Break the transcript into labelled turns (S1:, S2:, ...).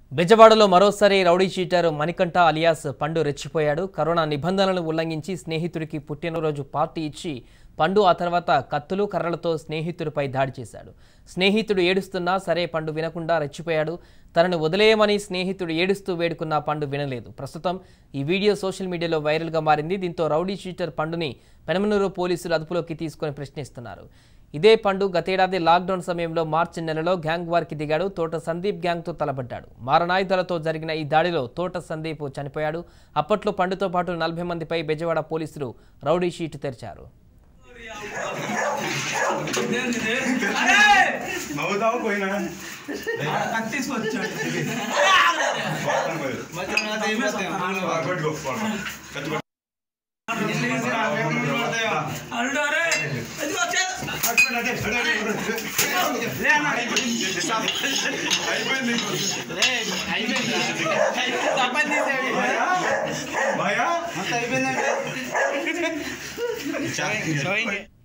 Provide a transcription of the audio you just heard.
S1: బెజవాడలో మరోసారి rowdy sheeter Manikanta alias పండు రెచ్చిపోయాడు కరోనా నిబంధనలను ఉల్లంఘించి స్నేహితుడికి పుట్టినరోజు పార్టీ ఇచ్చి పండు ఆ తర్వాత కత్తులు కర్రలతో స్నేహితుడిపై దాడి చేశాడు స్నేహితుడు ఏడుస్తున్నా సరే పండు వినకుండా రెచ్చిపోయాడు తనను వదిలేయమని స్నేహితుడు ఏడుస్తూ వేడుకున్న పండు వినలేదు ప్రస్తుతం ఈ వీడియో సోషల్ మీడియాలో వైరల్గా మారింది దీంతో రౌడీ షీటర్ పండుని పెనమనూరు పోలీసులు అదుపులోకి తీసుకొని ప్రశ్నిస్తున్నారు ఇదే పండు గతేడాది లాక్డౌన్ సమయంలో మార్చి నెలలో గ్యాంగ్ వార్కి దిగాడు తోట సందీప్ గ్యాంగ్తో తలపడ్డాడు మారణాయుధాలతో జరిగిన ఈ దాడిలో తోట సందీప్ చనిపోయాడు అప్పట్లో పండుతో పాటు నలభై మందిపై బెజవాడ పోలీసులు రౌడీ షీట్ తెరిచారు
S2: నవ్వుతావు పోయినా కొట్టుకో కత్తి కొట్టు. అయిపోయింది
S3: అయిపోయిందండి